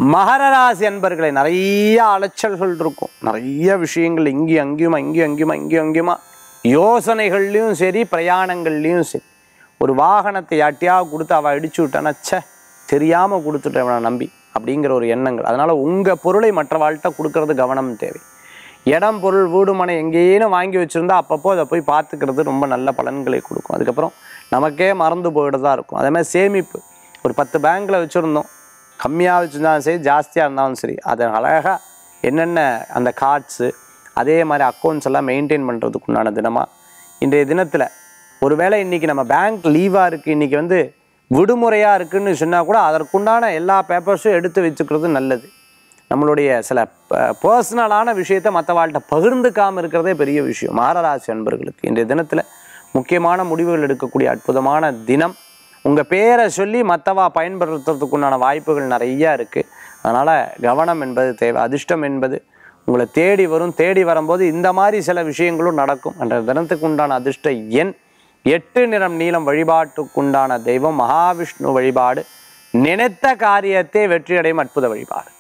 மகர ராசி அன்பர்களை நிறைய அலைச்சல்கள் இருக்கும் நிறைய விஷயங்கள் இங்கேயும் அங்கேயுமா இங்கேயும் அங்கேயுமா இங்கேயும் அங்கேயுமா யோசனைகள்லையும் சரி பிரயாணங்கள்லையும் சரி ஒரு வாகனத்தை யாட்டியா கொடுத்து அவள் இடிச்சு விட்டானா ச்சே தெரியாமல் கொடுத்துட்டேன் இவனை நம்பி அப்படிங்கிற ஒரு எண்ணங்கள் அதனால் உங்கள் பொருளை மற்றவாள்கிட்ட கொடுக்கறது கவனம் தேவை இடம் பொருள் வீடு மனை எங்கேயும் வாங்கி வச்சுருந்தா அப்பப்போ அதை போய் பார்த்துக்கிறது ரொம்ப நல்ல பலன்களை கொடுக்கும் அதுக்கப்புறம் நமக்கே மறந்து போயிடுறதா இருக்கும் அதே மாதிரி சேமிப்பு ஒரு பத்து பேங்க்கில் வச்சுருந்தோம் கம்மியாக வச்சுருந்தாலும் சரி ஜாஸ்தியாக இருந்தாலும் சரி அதை அழகாக என்னென்ன அந்த கார்ட்ஸு அதே மாதிரி அக்கௌண்ட்ஸ் எல்லாம் மெயின்டைன் பண்ணுறதுக்கு உண்டான தினமாக இன்றைய தினத்தில் ஒருவேளை இன்றைக்கி நம்ம பேங்க் லீவாக இருக்குது இன்றைக்கி வந்து விடுமுறையாக இருக்குன்னு சொன்னால் கூட அதற்குண்டான எல்லா பேப்பர்ஸும் எடுத்து வச்சுக்கிறது நல்லது நம்மளுடைய சில பர்சனலான விஷயத்தை மற்றவாழ்கிட்ட பகிர்ந்துக்காமல் இருக்கிறதே பெரிய விஷயம் மகராசி அன்பர்களுக்கு இன்றைய தினத்தில் முக்கியமான முடிவுகள் எடுக்கக்கூடிய அற்புதமான தினம் உங்கள் பேரை சொல்லி மற்றவா பயன்படுத்துறதுக்குண்டான வாய்ப்புகள் நிறையா இருக்குது அதனால் கவனம் என்பது தேவை அதிர்ஷ்டம் என்பது உங்களை தேடி வரும் தேடி வரும்போது இந்த மாதிரி சில விஷயங்களும் நடக்கும் என்ற தினத்துக்கு உண்டான அதிர்ஷ்ட எண் எட்டு நிறம் நீளம் வழிபாட்டுக்குண்டான தெய்வம் மகாவிஷ்ணு வழிபாடு நினைத்த காரியத்தை வெற்றியடையும் அற்புத வழிபாடு